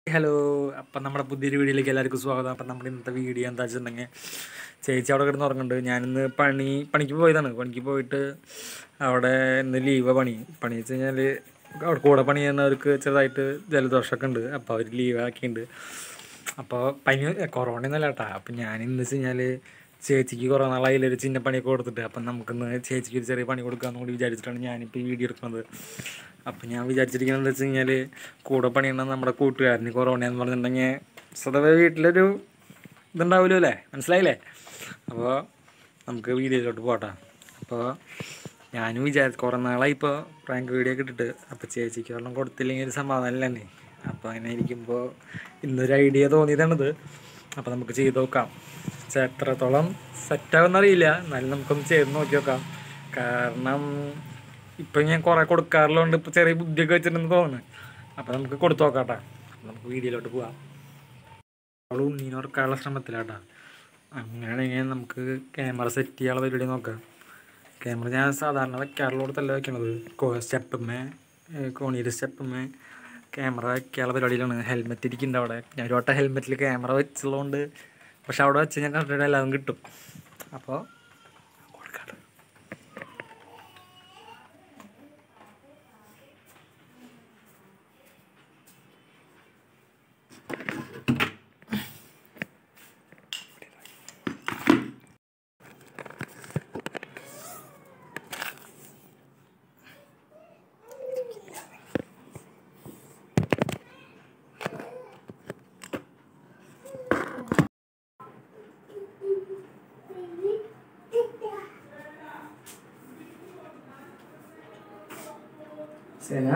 Hello അപ്പം നമ്മുടെ പുതിയൊരു വീഡിയോയിലേക്ക് എല്ലാവർക്കും സ്വാഗതം അപ്പം നമ്മുടെ ഇന്നത്തെ വീഡിയോ എന്താ വെച്ചിട്ടുണ്ടെങ്കിൽ ചേച്ചി അവിടെ കിടന്ന് ഉറങ്ങുന്നുണ്ട് ഞാനിന്ന് പണി പണിക്ക് പോയതാണ് പണിക്ക് പോയിട്ട് അവിടെ ഇന്ന് ലീവ് പണി പണി വെച്ച് കഴിഞ്ഞാൽ അവിടെ കൂടെ പണി ചെയ്യുന്നവർക്ക് ചെറുതായിട്ട് ജലദോഷമൊക്കെ ഉണ്ട് അപ്പോൾ അവർ ലീവ് ആക്കിയിട്ടുണ്ട് അപ്പോൾ പനി കൊറോണ ഒന്നല്ല കേട്ടാ അപ്പം ഞാൻ ഇന്ന് വെച്ച് കഴിഞ്ഞാൽ ചേച്ചിക്ക് കുറേ നാളായി ഒരു ചിന്ന പണിയൊക്കെ കൊടുത്തിട്ട് അപ്പം നമുക്കിന്ന് ചേച്ചിക്ക് ഒരു ചെറിയ പണി കൊടുക്കാമെന്ന് കൂടി വിചാരിച്ചിട്ടാണ് ഞാനിപ്പോൾ ഈ വീഡിയോ എടുക്കുന്നത് അപ്പം ഞാൻ വിചാരിച്ചിരിക്കുന്നത് എന്താ വെച്ച് കഴിഞ്ഞാൽ കൂടെ പണിയുന്ന നമ്മുടെ കൂട്ടുകാരന് കൊറോണ എന്ന് പറഞ്ഞിട്ടുണ്ടെങ്കിൽ സ്വതവേ വീട്ടിലൊരു ഇതുണ്ടാവുമല്ലോ അല്ലേ മനസ്സിലായില്ലേ അപ്പോൾ നമുക്ക് വീഡിയോയിലോട്ട് പോട്ടെ അപ്പോൾ ഞാനും വിചാരിച്ചു കുറേ നാളായി ഇപ്പോൾ പ്രാങ്ക് വീഡിയോ ഒക്കെ ഇട്ടിട്ട് അപ്പോൾ ചേച്ചിക്ക് ഒരെണ്ണം കൊടുത്തില്ലെങ്കിൽ ഒരു സമാധാനം തന്നെ അപ്പോൾ അങ്ങനെ ഇരിക്കുമ്പോൾ ഇന്നൊരു ഐഡിയ തോന്നിയതാണിത് അപ്പോൾ നമുക്ക് ചെയ്ത് നോക്കാം പക്ഷേ എത്രത്തോളം സെറ്റാവുമെന്നറിയില്ല എന്നാലും നമുക്കൊന്ന് ചെയ്ത് നോക്കി നോക്കാം കാരണം ഇപ്പം ഞാൻ കുറേ കൊടുക്കാറുള്ളതുകൊണ്ട് ഇപ്പോൾ ചെറിയ ബുദ്ധിയൊക്കെ വെച്ചിട്ടുണ്ടെന്ന് തോന്നുന്നു അപ്പോൾ നമുക്ക് കൊടുത്തു നോക്കാം കേട്ടോ നമുക്ക് വീഡിയോയിലോട്ട് പോവാം അവൾ ഉണ്ണീനെ ഉറക്കാനുള്ള ശ്രമത്തിലാട്ടാ അങ്ങനെയാണെങ്കിൽ നമുക്ക് ക്യാമറ സെറ്റ് ചെയ്യാനുള്ള പരിപാടി നോക്കാം ക്യാമറ ഞാൻ സാധാരണ വെക്കാറുള്ളടത്തല്ല വെക്കണത് സ്റ്റെപ്പമ്മേ കോണിയുടെ സ്റ്റെപ്പമ്മേ ക്യാമറ വെക്കാനുള്ള പരിപാടിയിലാണ് ഹെൽമെറ്റ് ഇരിക്കുന്നുണ്ട് അവിടെ ഞാൻ ഒരു വട്ടം ഹെൽമെറ്റിൽ ക്യാമറ വെച്ചുള്ളതുകൊണ്ട് പക്ഷെ അവിടെ വെച്ച് ഞാൻ കണ്ടിട്ട് എല്ലാവരും കിട്ടും അപ്പോൾ കൊടുക്കാം സേന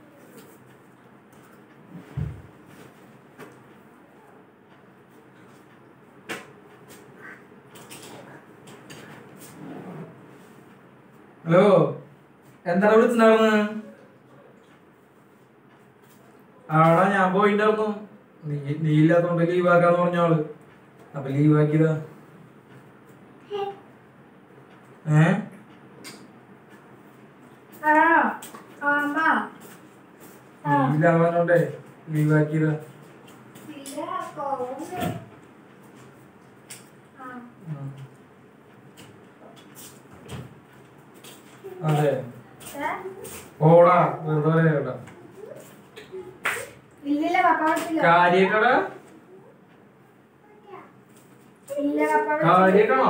ഹലോ എന്താണ് വിളിച്ചിട്ടുണ്ടാവുന്നത് ആടാ ഞാൻ പോയിണ്ടായിരുന്നു നീ നീ ഇല്ലാത്തോണ്ട് ലീവ് ആക്കാന്ന് പറഞ്ഞ ആള് അപ്പൊ ലീവ് ആക്കിയതാ ഏ നീ ഇല്ലാവാനോണ്ടേ ലീവ് ആക്കിയതാ ഉം. അതെ ഓടാ വെറുതെ പറയണ്ട ഇല്ലില്ല പപ്പ വിളിച്ചില്ല കാര്യക്കടാ ഇല്ല പപ്പ വിളിച്ചില്ല. കാര്യക്കണോ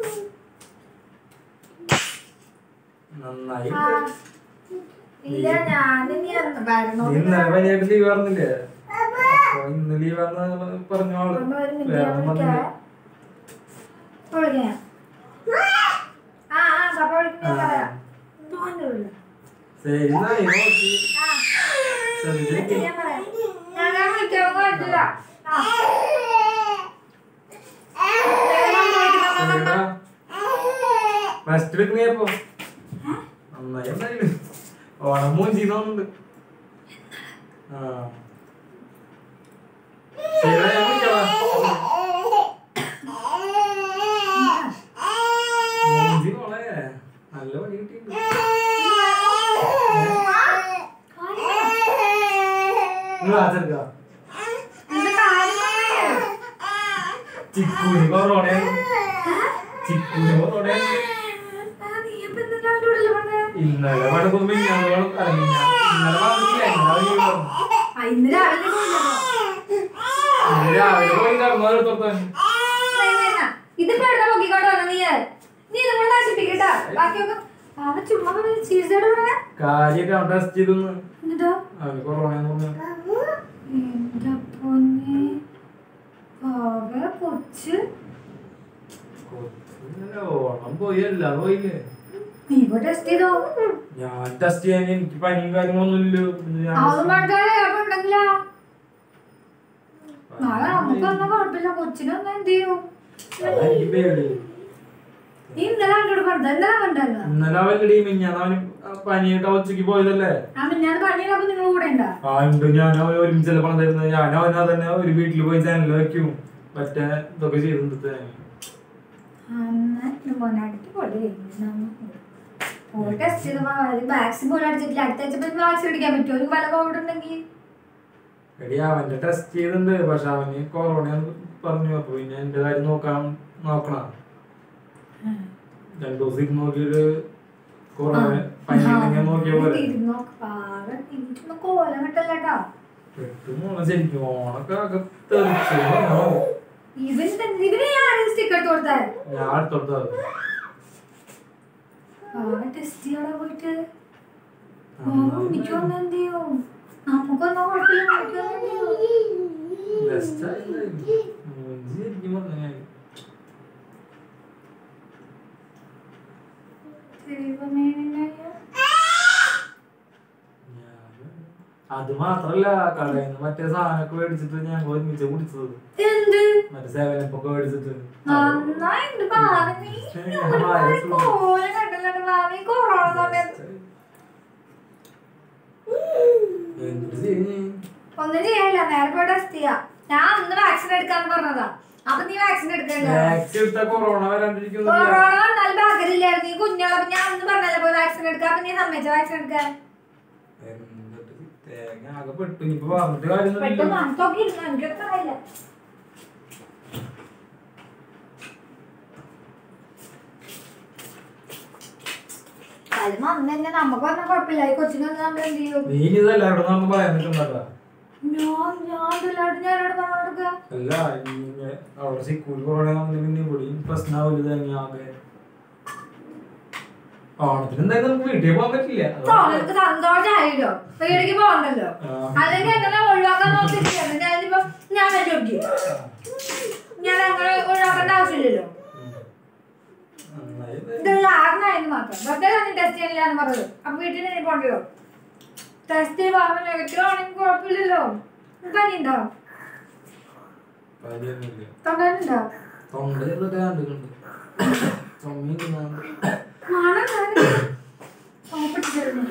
നന്നായി ആ. ഇല്ല ഞാനിനി അന്ന് വരണോ ഇന്നലെ പനിയായിട്ട് ലീവ് പറഞ്ഞില്ലേ അപ്പൊ ഇന്ന് ലീവ് ആണെന്ന് പറഞ്ഞ ആള് അമ്മ ഒരു മിനിറ്റ് വേറെ ഞാൻ ഒന്നും വിളിക്കാം പറഞ്ഞില്ല. വിളിക്കാം ആ ആ പപ്പ വിളിക്കാൻ ആ. പറയാം മോൻ്റെ വിളി. ശരി എന്നാ നീ നോക്കി ആ ശ്രദ്ധിച്ചിരിക്ക്. ഞാൻ പറയാം ഞാൻ ഞാൻ വിളിക്കാൻ പറ്റില്ല ആ. വേഗം വിളിക്കണം, ശരിടാ. റെസ്റ്റ് എടുക്കണേ അപ്പൊ നന്നായി എന്തായാലും ഓണം മൂഞ്ചി തോന്നുന്നുണ്ട് ആ ശരിടാ ഞാൻ വിളിക്കാം മൂഞ്ചി മോളെ നല്ല പണി കിട്ടിയിട്ടുണ്ട് നിങ്ങൾ ആചരിക്കാം ഇത് കാര്യം പറയേ. ചിക്കൂന് കൊറോണ ചിക്കൂന് കൊറോണ ആ, നീ ഇപ്പൊ എന്തിനാ അവൻ്റെ കൂടെ പറഞ്ഞേ? ഇന്നലെ വടക്കും മിഞ്ഞാന്ന് വടക്കും അല്ല മിഞ്ഞാന്ന് ഇന്നലെ വന്നിട്ടില്ല ഇന്നലെ ലീവ് പറഞ്ഞു ആ, ഇന്ന് രാവിലെ പോയില്ലല്ലോ. ഇന്ന് രാവിലെ പോയി കടന്നു എടുത്തോർത്താൻ വേണ്ട. ഇതിപ്പോ എവിടെ നോക്കിക്കോട്ട് വന്ന നീ നീ ഇത് കൂടെ നശിപ്പിക്കട്ടാ ബാക്കിയൊക്കെ അവൻ ചുമ്മാ ചീസോട് പറയാ കാര്യൊക്കെ അവൻ ടെസ്റ്റ് ചെയ്തെന്ന് എന്നിട്ടോ അവന് കൊറോണ പറഞ്ഞു എന്റെ പൊന്നെ പാവ കൊച്ച് ഓണം പോയി എല്ലാം പോയില്ലേ നീ പോയി ടെസ്റ്റ് ചെയ്തോ ഞാൻ ടെസ്റ്റ് ചെയ്യാൻ എനിക്ക് പനിയും കാര്യങ്ങളൊന്നും ഇല്ല പിന്നെ ഞാൻ അവൻ പാട്ടാളെ അപ്പൊ ഉണ്ടെങ്കിലാ നാളെ നമുക്കൊന്നും കുഴപ്പമില്ല കൊച്ചിനൊന്നും എന്ത് ചെയ്യും അതാ എനിക്ക് പേടി നീ ഇന്നലെ അവനോട് പറഞ്ഞത് ഇന്നലെ കണ്ടല്ലോ ഇന്നലെ അവന്റെ മിഞ്ഞാന്ന് അവന് പനിയായിട്ട് ഉച്ചക്ക് പോയതല്ലേ ആ ഞാൻ പണിയിലപ്പോ നിങ്ങൾ കൂടെ ഉണ്ടാ ആ ഉണ്ട് ഞാൻ അവൻ ഒരുമിച്ചല്ല പണം തരുന്നത് ഞാൻ അവനാ തന്നെ ഒരു വീട്ടിൽ പോയി ചാനൽ വെക്കും മറ്റേ ഇതൊക്കെ ചെയ്തിട്ട് അന്ന് മോനടുത്ത് പൊടി പോയി ടെസ്റ്റ് ചെയ്തപ്പോ വാക്സിൻ പോലും അടിച്ചിട്ടില്ല അടുത്ത ആഴ്ച വാക്സിൻ അടിക്കാൻ പറ്റുമോ ഒരു പല കോവിഡ് ഉണ്ടെങ്കിൽ എടി അവന്റെ ടെസ്റ്റ് ചെയ്തിട്ടുണ്ട് പക്ഷെ അവന് കൊറോണ പറഞ്ഞു അപ്പൊ പിന്നെ എന്റെ കാര്യം നോക്കാൻ നോക്കണ രണ്ടു ദിവസം ഇരുന്ന് നോക്കിയൊരു കൊറോണ പനി ഉണ്ടെങ്കിൽ നോക്കിയ പോലെ കോലം കിട്ടല്ലേട്ടാ പെട്ടു മോളെ ശരിക്കും ഓണൊക്കെ ആകെ തെറിച്ച് വന്നോ. ഇവന് തന്നെ- ഇവന് ഞാൻ സ്റ്റിക്കർ എടുത്ത് കൊടുത്തേ ഞാൻ അടുത്തോട്ട് ടെസ്റ്റ് ചെയ്യാതെ പോയിട്ട് എനിക്ക് വന്ന എന്ത് ചെയ്യും നമുക്കൊന്നും കുഴപ്പമില്ല നമുക്ക് വന്നാ എന്ത് ചെയ്യും? ബെസ്റ്റ് ശരിക്കും പറഞ്ഞു ദൈവമേ, നിന്നെ അത് മാത്രല്ല കടയിൽ നിന്ന് മറ്റേ സാധനമൊക്കെ മേടിച്ചിട്ട് ഞങ്ങൾ ഒരുമിച്ച് കുടിച്ചത് എന്ത് മറ്റേ സേവനപ്പൊക്കെ മേടിച്ചിട്ട് നന്നായിണ്ട് ഭാവി ഒരുപാട് കോലം കണ്ടല്ലോ ഭാവി കൊറോണ സമയത്ത് എന്ത് ചെയ്യും ഒന്നും ചെയ്യല്ല നേരെ പോയി ടെസ്റ്റ് ചെയ്യാ ഞാൻ അന്ന് വാക്സിൻ എടുക്കാന്ന് പറഞ്ഞതാ അപ്പൊ നീ വാക്സിൻ എടുക്കണ്ട വാക്സിൻ എടുത്ത കൊറോണ വരാണ്ടിരിക്കുന്നില്ല കൊറോണ വന്നാൽ ഭാഗ്യമില്ലായിരുന്നു ഈ കുഞ്ഞോളെ ഞാൻ അന്ന് പറഞ്ഞല്ലോ പോയി വാക്സിൻ എടുക്കാൻ അപ്പൊ നീ സമ്മതിച്ച വാക്സിൻ എടുക്കാൻ എന്നിട്ട് തേങ്ങ ആകെ പെട്ടു ഇനിയിപ്പോ പറഞ്ഞിട്ട് കാര്യമൊന്നുമില്ല പെട്ടെന്ന് മനസ്സൊക്കെ ഇരുന്നു എനിക്കൊക്കെ അറിയില്ല അതിന് അന്ന് തന്നെ നമുക്ക് പറഞ്ഞ കുഴപ്പമില്ല ഈ കൊച്ചിനൊന്നും നമ്മൾ എന്ത് ചെയ്യും നീ ഇനി ഇതല്ല ഇവിടെ നിന്ന് പറയാൻ നിൽക്കണ്ടല്ലോ ഞാൻ ഞാൻ ഇതിലായിട്ട് ഞാനോട് പറഞ്ഞു കൊടുക്കുക അല്ല ഈ അവിടെ സിക്കൂർ കൊറോണ വന്നിട്ട് പിന്നെ ഇവിടെയും പ്രശ്നമാവില്ല തേങ്ങ ആകെ ഓണത്തിന് എന്തായാലും നമുക്ക് വീട്ടിൽ പോകാൻ പറ്റില്ല അതാണ് നമുക്ക് സന്തോഷമായില്ലോ വീട്ടിലേക്ക് പോകണ്ടല്ലോ ആ. അല്ലെങ്കിൽ എങ്ങനെ ഒഴിവാക്കാൻ നോക്കിയിട്ടാണ് ഞാനിപ്പോ ഞാൻ തന്നെ ഒഴിക്കും ഞാൻ അങ്ങനെ ഒഴിവാക്കേണ്ട ആവശ്യമില്ലല്ലോ ഉം. നന്നായി ഇതെല്ലാം ആറിനായിരുന്നു മാത്രം വെറുതെ തന്നെ ടെസ്റ്റ് ചെയ്യണില്ല എന്ന് പറഞ്ഞത് അപ്പൊ വീട്ടിൽ ഇനി പോണ്ടല്ലോ ടെസ്റ്റ് ചെയ്യുമ്പോൾ നെഗറ്റീവ് ആണെങ്കിൽ കുഴപ്പമില്ലല്ലോ പനിയുണ്ടോ പനിയൊന്നുമില്ല തൊണ്ടനുണ്ടോ തൊണ്ട ചെറുതൊക്കെ കണ്ടിട്ടുണ്ട് ചുമയും മണം സോപ്പിട്ടിരുന്നു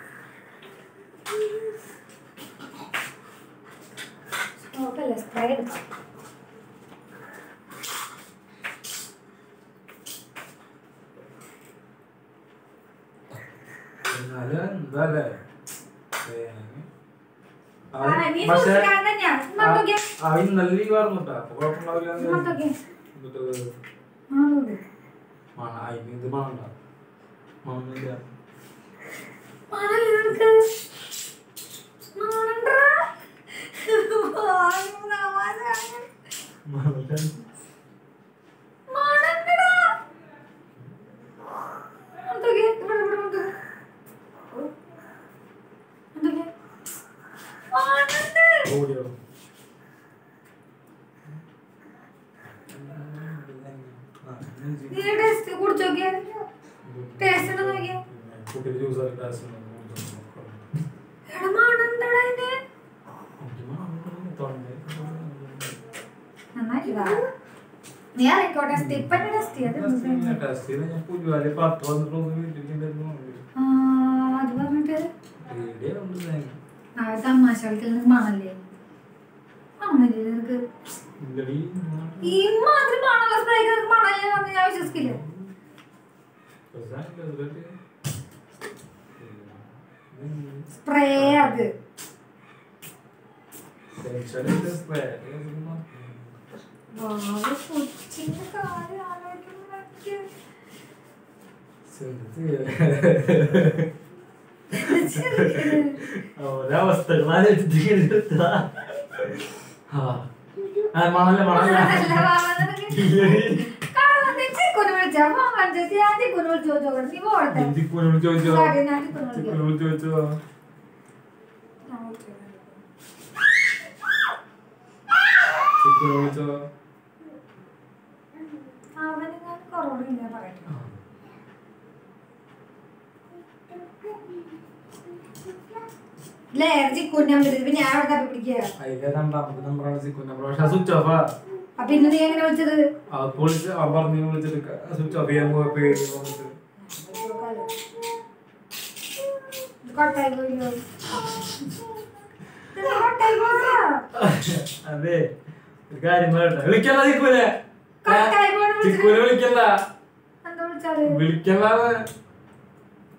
സോപ്പല്ല സ്പ്രേ എടുക്കാം എന്നാലും എന്താല്ലേ തേങ്ങ. ആ, അവൻ- നീ പക്ഷേ സൂക്ഷിക്കാൻ തന്നെയാണ്. ഇങ്ങോട്ട് നോക്കിയേ. ആ- അവൻ നല്ല ലീവ് ആയിരുന്നുട്ടാ അപ്പൊ കുഴപ്പമുണ്ടാവില്ല എന്ന് ഇങ്ങോട്ട് നോക്കിയേ. എന്നിട്ട് ആ, നോക്ക്. മണ അതിന് ഇത് മണണ്ട മണമില്ല മണല്ലേ നിനക്ക്? മണണ്ടെടാ. ആ, തമാശയാണ്. മണമില്ല മണണ്ടെടാ. ഇങ്ങോട്ട് നോക്കിയേ. ഇവിടെ, ഇവിടെ, ഇങ്ങോട്ട്. ഇങ്ങോട്ട് നോക്കിയേ. മണണ്ട്. ഓടിയോ നീ ടേസ്റ്റ് കുടിച്ചു നോക്കിയേ ടേസ്റ്റ് ഉണ്ടോ നോക്കിയേ കുട്ടിയുടെ ജ്യൂസ് എടാ മണണ്ടെടാ ഇതിന് നന്നായിട്ടാ നീ അറിയിക്കോട്ടെ സ്റ്റെപ്പന്നെ ടെസ്റ്റ് ചെയ്ത് ടെസ്റ്റ് ചെയ്ത് ഞാൻ പുലിവാലി പത്ത് വന്നിട്ടൊന്ന് വീട്ടിലേക്കുണ്ടായിരുന്നു അത് പറഞ്ഞിട്ട് പേടിയാ ഉണ്ട് തേങ്ങ ആ തമാശ കളിക്കൽ മണല്ലേ മണല്ലേ നിനക്ക് ഇല്ലടി ഈ മാതിരി മണുള്ള സ്പ്രേ നിനക്ക് മണല്ലേ എന്ന് ഞാൻ വിശ്വസിക്കില്ല സ്പ്രേ അത് വാവ്, കൊച്ചിന്റെ കാര്യം ആലോചിക്കുമ്പോ എനിക്ക് മണല്ല മണല്ല നല്ല വാവ നിനക്ക്. കാണാൻ നീ ചിക്കുനെ വിളിച്ചാ. വാവൻ ചേച്ചി, ഞാൻ ചിക്കുനെ വിളിച്ച് ചോദിച്ചു നോക്കട്ടെ. നീ പോകട്ടെ. ചിക്കുനോട് ചോദിച്ചോ കാര്യം ഞാൻ ചിക്കുനെ വിളിക്കാം. ചിക്കുനോട് ചോദിച്ചോ ഞാൻ വിളിക്കാം. ചിക്കുനോട് ചോദിച്ചോ അവനെങ്ങാനും കൊറോണ ഇല്ല പറയട്ടെ ഇല്ലേ ചിക്കുനെ വിളിച്ചത് ഇപ്പൊ ഞാൻ അവിടെ തപ്പി പിടിക്കുക അതിലെ രണ്ടാമത്തെ നമ്പറാണ് ചിക്കു നമ്പർ പക്ഷെ സ്വിച്ച് ഓഫാ അപ്പൊ ഇന്ന് നീ എങ്ങനെ വിളിച്ചത് അപ്പൊ വിളിച്ച് അവൻ പറഞ്ഞു വിളിച്ചിട്ട് സ്വിച്ച് ഓഫ് ചെയ്യാൻ പോയ പേടി വന്നിട്ട് ഇത് കട്ടായി പോയില്ലോ ഇത് കട്ടായി പോയോ? അതെ ഒരു കാര്യം പറയട്ടെ വിളിക്കല്ല ചിക്കൂനെ കട്ടായി പോണ ചിക്കൂനെ വിളിക്കല്ല എന്താ വിളിച്ചാല് വിളിക്കല്ലാതെ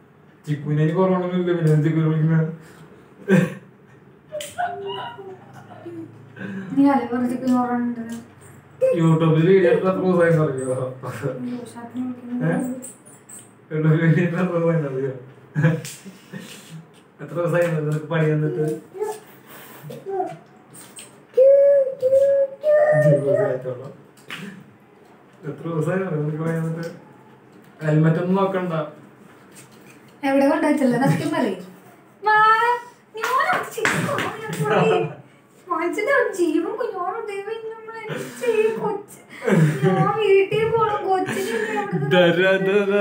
ചിക്കൂനെ കൊറോണ ഒന്നും ഇല്ല പിന്നെ ചിക്കൂനെ വിളിക്കുന്ന നീ അല പറഞ്ഞ ചോറുണ്ട് യൂട്യൂബിൽ വീഡിയോ എടുത്ത പ്രൂഫായി പറയോ യൂട്യൂബിൽ വീഡിയോ എടുത്ത പ്രൂഫായി അറിയോ എത്ര ദിവസമായി നിനക്ക് പണി തന്നിട്ട് ദിവസമായിട്ടുള്ളൂ. എത്ര ദിവസമായി നിനക്ക് പണി തന്നിട്ട് ഹെൽമെറ്റ് ഒന്നും നോക്കണ്ട എവിടെ കൊണ്ടുവച്ചല്ലോ സത്യം പറയും ജീവൻ കുഞ്ഞോളും ദൈവം നമ്മളെ ചെയ്യും കൊച്ച് ഞാൻ വീട്ടിൽ പോണം കൊച്ചിനെ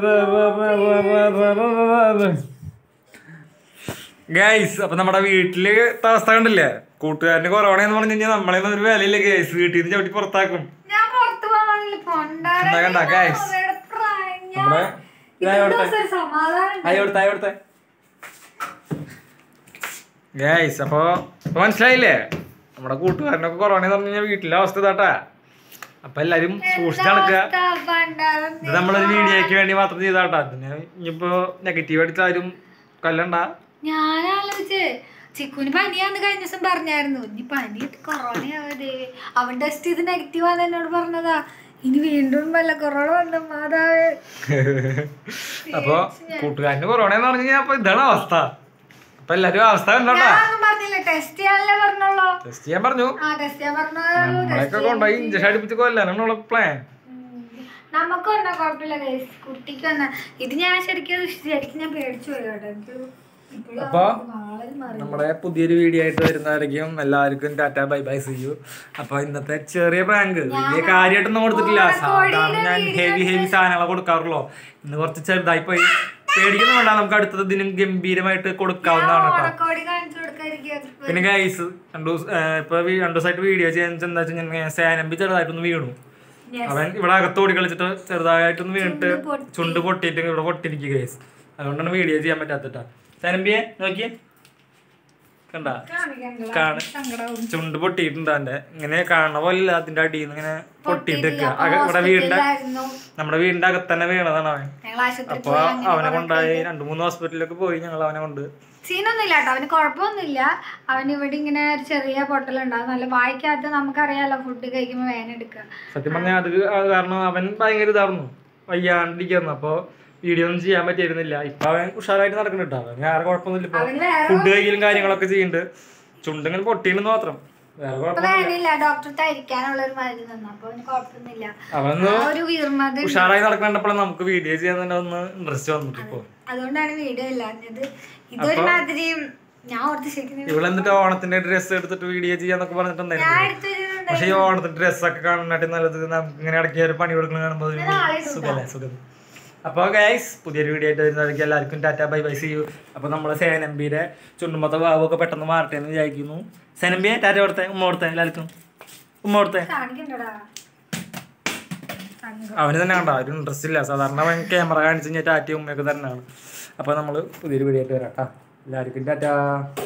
ഗൈസ് അപ്പൊ നമ്മുടെ വീട്ടില് അവസ്ഥ കണ്ടില്ലേ കൂട്ടുകാരന് കൊറോണ എന്ന് പറഞ്ഞു കഴിഞ്ഞാൽ നമ്മളെ ഒരു വിലയില്ല ഗൈസ് വീട്ടിൽ നിന്ന് ചവിട്ടി പുറത്താക്കും ഞാൻ പുറത്ത് പോകാനില്ല കണ്ടാ, കണ്ടാ, guys. നമ്മുടെ ഇതാ ഇവിടുത്തെ. സമാധാനം ആയി കൊടുത്ത ആയി കൊടുത്ത ഗൈസ് അപ്പൊ ഇപ്പൊ മനസ്സിലായില്ലേ നമ്മുടെ കൂട്ടുകാരനൊക്കെ കൊറോണ എന്ന് പറഞ്ഞു കഴിഞ്ഞാൽ വീട്ടിലെ അവസ്ഥ ഇതാട്ടാ അപ്പൊ എല്ലാരും സൂക്ഷിച്ച് നടക്കുക ഇത് നമ്മളൊരു വീഡിയോയ്ക്ക് വേണ്ടി മാത്രം ചെയ്താട്ടാ പിന്നെ ഇനിയിപ്പോ നെഗറ്റീവ് അടിച്ച ആരും കൊല്ലണ്ട ഞാൻ ആലോചിച്ച് ചിക്കുന് പനിയാന്ന് കഴിഞ്ഞ ദിവസം പറഞ്ഞായിരുന്നു ഇനി പനി കൊറോണയാവതേ അവൻ ടെസ്റ്റ് ചെയ്ത് നെഗറ്റീവ് ആണെന്ന് എന്നോട് പറഞ്ഞതാ ഇനി വീണ്ടും വല്ല കൊറോണ വന്ന മാതാവേ അപ്പൊ കൂട്ടുകാരന് കൊറോണ എന്ന് പറഞ്ഞു കഴിഞ്ഞാൽ അപ്പൊ ഇതാണ് അവസ്ഥ അപ്പൊ എല്ലാരും അവസ്ഥ കണ്ടോട്ടാ ഞാനൊന്നും പറഞ്ഞില്ല ടെസ്റ്റ് ചെയ്യാനല്ലേ പറഞ്ഞോളൂ ടെസ്റ്റ് ചെയ്യാൻ പറഞ്ഞു ആ ടെസ്റ്റ് ചെയ്യാൻ പറഞ്ഞോ നമ്മളെയൊക്കെ കൊണ്ടുപോയി ഇഞ്ചക്ഷൻ അടിപ്പിച്ച് കൊല്ലാനാണ് പ്ലാൻ നമുക്ക് വന്നാ കുഴപ്പമില്ല guys. കുട്ടിക്ക് വന്ന ഇത് ഞാൻ ശരിക്കും ശരിക്കും ഞാൻ പേടിച്ചു പോയി കേട്ടോ എനിക്ക് ഇപ്പോഴും അപ്പൊ നാളെ മാറി നമ്മുടെ പുതിയൊരു വീഡിയോ ആയിട്ട് വരുന്നതായിരിക്കും എല്ലാവർക്കും tata bye bye see you അപ്പൊ ഇന്നത്തെ ചെറിയ പ്രാങ്ക് വലിയ കാര്യമായിട്ടൊന്നും കൊടുത്തിട്ടില്ല സാധാരണ ഞാൻ ഹെവി ഹെവി സാധനങ്ങളെ കൊടുക്കാറുള്ളൂ ഇന്ന് കുറച്ച് ചെറുതായി പോയി പേടിക്കുന്ന വേണ്ട നമുക്ക് അടുത്തത് ഇതിനും ഗംഭീരമായിട്ട് കൊടുക്കാവുന്നതാണ് കേട്ടോ ഓണക്കോടി കാണിച്ചു കൊടുക്കാതിരിക്കും പിന്നെ ഗൈസ് രണ്ടു ദിവസം ഇപ്പൊ വീ- രണ്ടു ദിവസമായിട്ട് വീഡിയോ ചെയ്യാൻ എന്താ വെച്ചാൽ ഞാൻ സേനമ്പി ചെറുതായിട്ടൊന്ന് വീണു അവൻ ഇവിടെ അകത്ത് ഓടി കളിച്ചിട്ട് ചെറുതായിട്ടൊന്ന് വീണിട്ട് ചുണ്ട് പൊട്ടിയിട്ട് ഇവിടെ പൊട്ടിരിക്കുക ഗൈസ് അതുകൊണ്ടാണ് വീഡിയോ ചെയ്യാൻ പറ്റാത്തിട്ടാ സേനമ്പിയെ നോക്കിയേ കണ്ട കാണ സങ്കടവും ചുണ്ട് പൊട്ടിയിട്ടുണ്ട് അവന്റെ ഇങ്ങനെ കാണുന്ന പോലെ അതിന്റെ അടിയിൽ നിന്ന് ഇങ്ങനെ പൊട്ടിയിട്ട് നിൽക്കുക ഇവിടെ വീടിന്റെ ആയിരുന്നു നമ്മുടെ വീടിന്റെ അകത്ത് തന്നെ വീണതാണ് അവൻ ഞങ്ങൾ ആശുപത്രി അപ്പൊ അവനെ കൊണ്ടായി രണ്ടു മൂന്ന് ഹോസ്പിറ്റലിലൊക്കെ പോയി ഞങ്ങൾ അവനെ കൊണ്ട് സീനൊന്നുമില്ല കേട്ടോ അവന് കുഴപ്പമൊന്നുമില്ല അവന് ഇവിടെ ഇങ്ങനെ ഒരു ചെറിയ പൊട്ടലുണ്ടാവും നല്ല വായിക്കാത്ത നമുക്കറിയാലോ ഫുഡ് കഴിക്കുമ്പോൾ വേന എടുക്കുക സത്യം പറഞ്ഞാൽ അത് അത് കാരണം അവൻ ഭയങ്കര ഇതായിരുന്നു വയ്യാണ്ടിരിക്കുന്നു അപ്പൊ വീഡിയോ ഒന്നും ചെയ്യാൻ പറ്റിയിരുന്നില്ല ഇപ്പൊ അവൻ ഉഷാറായിട്ട് നടക്കുന്നുണ്ട് അവൻ വേറെ കുഴപ്പമൊന്നുമില്ല ഇപ്പൊ അവന് വേറെ ഫുഡ് കഴിക്കലും കാര്യങ്ങളൊക്കെ ചെയ്യുന്നുണ്ട് ചുണ്ടിങ്ങനെ പൊട്ടിയെന്ന് മാത്രം വേറെ ഇപ്പൊ കുഴപ്പം വേനയില്ല ഡോക്ടർ തരിക്കാനുള്ള ഒരു മരുന്ന് തന്നു അപ്പൊ അവന് കുഴപ്പമൊന്നുമില്ല അവനൊന്ന് ആ ഒരു വീർമത് ഉഷാറായി നടക്കണ്ടപ്പോഴാണ് നമുക്ക് വീഡിയോ ചെയ്യാൻ തന്നെ ഒന്ന് ഇൻട്രസ്റ്റ് വന്നിട്ട് ഇപ്പൊ അതുകൊണ്ടാണ് വീഡിയോ ഇല്ലാഞ്ഞത് ഇതൊരു മാതിരി ഞാൻ ഓർത്ത് ശരിക്കും ഇവിടെ എന്നിട്ട് ഓണത്തിന്റെ ഡ്രസ്സ് എടുത്തിട്ട് വീഡിയോ ചെയ്യാന്നൊക്കെ പറഞ്ഞിട്ടുണ്ടായിരുന്നു ഞാൻ എടുത്തു വെച്ചിട്ടുണ്ട്. പക്ഷെ ഈ ഓണത്തിന്റെ ഡ്രസ്സൊക്കെ കാണാനായിട്ട് നല്ലത് നമുക്ക് ഇങ്ങനെ ഇടയ്ക്ക് ഒരു പണി കൊടുക്കുന്ന കാണുമ്പോൾ ഒരു നാളെ ഇടും സുഖമല്ലേ സുഖം അപ്പോൾ ഗൈസ് പുതിയൊരു വീഡിയോ ആയിട്ട് വരുന്നതായിരിക്കും എല്ലാവർക്കും tata bye bye see you അപ്പോൾ നമ്മൾ സേനമ്പിയുടെ ചുണ്ടുമത്ത ഭാവമൊക്കെ പെട്ടെന്ന് മാറട്ടെ എന്ന് വിചാരിക്കുന്നു സേനമ്പിയെ ടാറ്റ കൊടുത്തേ ഉമ്മ കൊടുത്തേ എല്ലാവർക്കും ഉമ്മ കൊടുത്തേ കാണിക്കണ്ടടാ അവന് തന്നെ കണ്ട ഒരു ഇൻട്രസ്റ്റ് ഇല്ല സാധാരണ അവൻ ക്യാമറ കാണിച്ച് കഴിഞ്ഞാൽ ടാറ്റയും ഉമ്മയൊക്കെ തന്നെയാണ് അപ്പോൾ നമ്മൾ പുതിയൊരു വീഡിയോ ആയിട്ട് വരാം കേട്ടോ എല്ലാവർക്കും ടാറ്റ